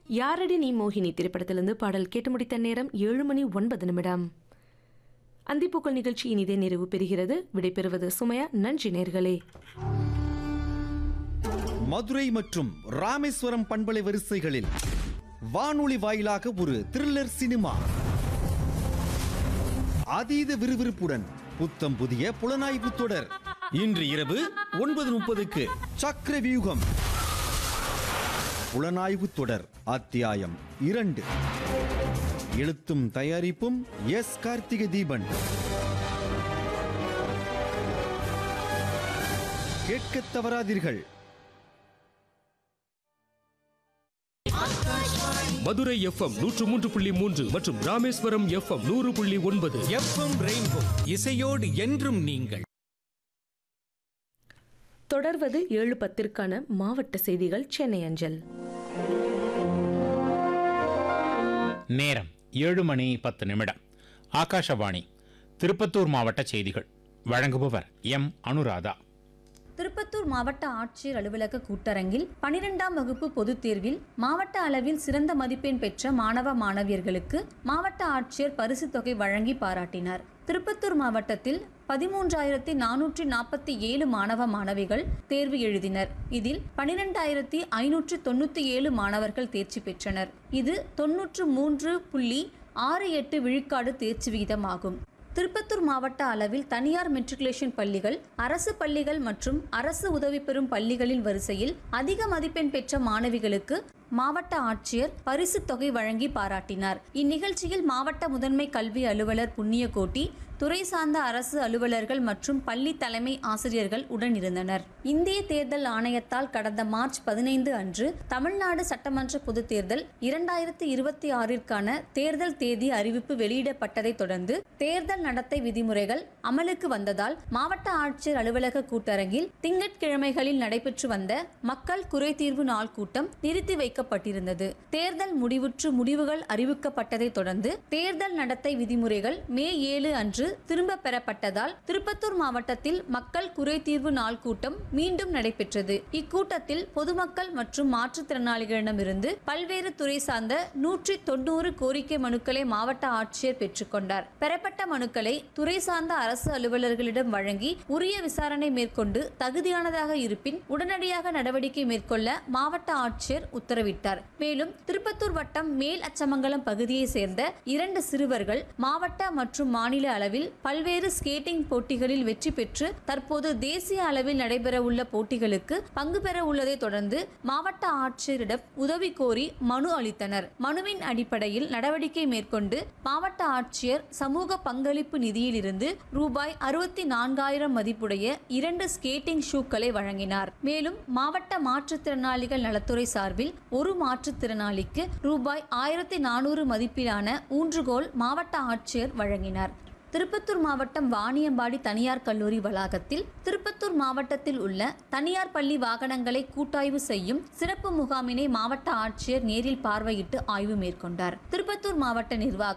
யாரடி நீ மோகினி திரைப்படத்திலிருந்து பாடல் கேட்டு முடித்த நேரம் ஏழு மணி ஒன்பது நிமிடம் அந்திப்பூக்கள் நிகழ்ச்சி இனிதே நிறைவு பெறுகிறது விடைபெறுவது சுமையா நன்றி நேர்களே மதுரை மற்றும் ராமேஸ்வரம் பண்பலை வரிசைகளில் வானொலி வாயிலாக ஒரு த்ரில்லர் சினிமா அதீத விறுவிறுப்புடன் புத்தம் புதிய புலனாய்வு தொடர் இன்று இரவு ஒன்பது முப்பதுக்கு சக்கர வியூகம் புலனாய்வு தொடர் அத்தியாயம் இரண்டு எழுத்தும் தயாரிப்பும் எஸ் கார்த்திகை தீபன் கேட்கத் தவறாதீர்கள் மதுரை எஃப்எம் நூற்று மூன்று புள்ளி மூன்று மற்றும் ராமேஸ்வரம் எஃப்எம் நூறு புள்ளி ஒன்பது எஃப்எம் ரெயின்போ இசையோடு என்றும் நீங்கள் தொடர்வது ஏழு பத்திற்கான மாவட்ட செய்திகள் சென்னை அஞ்சல் நேரம் ஏழு மணி பத்து நிமிடம் ஆகாஷவாணி திருப்பத்தூர் மாவட்ட செய்திகள் வழங்குபவர் எம் அனுராதா திருப்பத்தூர் மாவட்ட ஆட்சியர் அலுவலக கூட்டரங்கில் பனிரெண்டாம் வகுப்பு பொதுத் தேர்வில் மாவட்ட அளவில் சிறந்த மதிப்பெண் பெற்ற மாணவ மாணவியர்களுக்கு மாவட்ட ஆட்சியர் பரிசுத் தொகை வழங்கி பாராட்டினார் திருப்பத்தூர் மாவட்டத்தில் பதிமூன்றாயிரத்தி நானூற்றி நாற்பத்தி ஏழு மாணவ மாணவிகள் தேர்வு எழுதினர் இதில் பனிரெண்டாயிரத்தி ஐநூற்று தொண்ணூற்றி ஏழு மாணவர்கள் தேர்ச்சி பெற்றனர் இது தொன்னூற்று மூன்று புள்ளி ஆறு எட்டு விழுக்காடு தேர்ச்சி விகிதம் ஆகும் திருப்பத்தூர் மாவட்ட அளவில் தனியார் மெட்ரிகுலேஷன் பள்ளிகள் அரசு பள்ளிகள் மற்றும் அரசு உதவி பெறும் பள்ளிகளின் வரிசையில் அதிக மதிப்பெண் பெற்ற மாணவிகளுக்கு மாவட்ட ஆட்சியர் பரிசுத் தொகை வழங்கி பாராட்டினார் இந்நிகழ்ச்சியில் மாவட்ட முதன்மை கல்வி அலுவலர் புண்ணியகோட்டி துறை சார்ந்த அரசு அலுவலர்கள் மற்றும் பள்ளி தலைமை ஆசிரியர்கள் உடனிருந்தனர் இந்திய தேர்தல் ஆணையத்தால் கடந்த மார்ச் பதினைந்து அன்று தமிழ்நாடு சட்டமன்ற பொதுத் தேர்தல் இரண்டாயிரத்தி இருபத்தி ஆறிற்கான தேர்தல் தேதி அறிவிப்பு வெளியிடப்பட்டதை தொடர்ந்து தேர்தல் நடத்தை விதிமுறைகள் அமலுக்கு வந்ததால் மாவட்ட ஆட்சியர் அலுவலக கூட்டரங்கில் திங்கட்கிழமைகளில் நடைபெற்று வந்த மக்கள் குறைதீர்வு நாள் கூட்டம் நிறுத்தி வைக்கப்பட்டிருந்தது தேர்தல் முடிவுற்று முடிவுகள் அறிவிக்கப்பட்டதை தொடர்ந்து தேர்தல் நடத்தை விதிமுறைகள் மே ஏழு அன்று திரும்ப பெறப்பட்டதால் திருப்பத்தூர் மாவட்டத்தில் மக்கள் குறைதீர்வு நாள் கூட்டம் மீண்டும் நடைபெற்றது இக்கூட்டத்தில் பொதுமக்கள் மற்றும் மாற்றுத்திறனாளிகளிடமிருந்து பல்வேறு துறை சார்ந்த நூற்றி தொண்ணூறு கோரிக்கை மனுக்களை மாவட்ட ஆட்சியர் பெற்றுக்கொண்டார் பெறப்பட்ட மனுக்களை துறை சார்ந்த அரசு அலுவலர்களிடம் வழங்கி உரிய விசாரணை மேற்கொண்டு தகுதியானதாக இருப்பின் உடனடியாக நடவடிக்கை மேற்கொள்ள மாவட்ட ஆட்சியர் உத்தரவிட்டார் மேலும் திருப்பத்தூர் வட்டம் மேல் அச்சமங்கலம் பகுதியை சேர்ந்த இரண்டு சிறுவர்கள் மாவட்ட மற்றும் மாநில அளவில் பல்வேறு ஸ்கேட்டிங் போட்டிகளில் வெற்றி பெற்று தற்போது தேசிய அளவில் நடைபெற உள்ள போட்டிகளுக்கு பங்கு பெற உள்ளதை தொடர்ந்து மாவட்ட ஆட்சியரிடம் உதவி கோரி மனு அளித்தனர் மனுவின் அடிப்படையில் நடவடிக்கை மேற்கொண்டு மாவட்ட ஆட்சியர் சமூக பங்களிப்பு நிதியிலிருந்து ரூபாய் அறுபத்தி நான்காயிரம் மதிப்புடைய இரண்டு ஸ்கேட்டிங் ஷூக்களை வழங்கினார் மேலும் மாவட்ட மாற்றுத்திறனாளிகள் நலத்துறை சார்பில் ஒரு மாற்றுத்திறனாளிக்கு ரூபாய் ஆயிரத்தி நானூறு மதிப்பிலான ஊன்றுகோல் மாவட்ட ஆட்சியர் வழங்கினார் திருப்பத்தூர் மாவட்டம் வாணியம்பாடி தனியார் கல்லூரி வளாகத்தில் திருப்பத்தூர் மாவட்டத்தில் உள்ள தனியார் பள்ளி வாகனங்களை கூட்டாய்வு செய்யும் சிறப்பு முகாமினை மாவட்ட ஆட்சியர் நேரில் பார்வையிட்டு ஆய்வு மேற்கொண்டார் திருப்பத்தூர் மாவட்ட நிர்வாகம்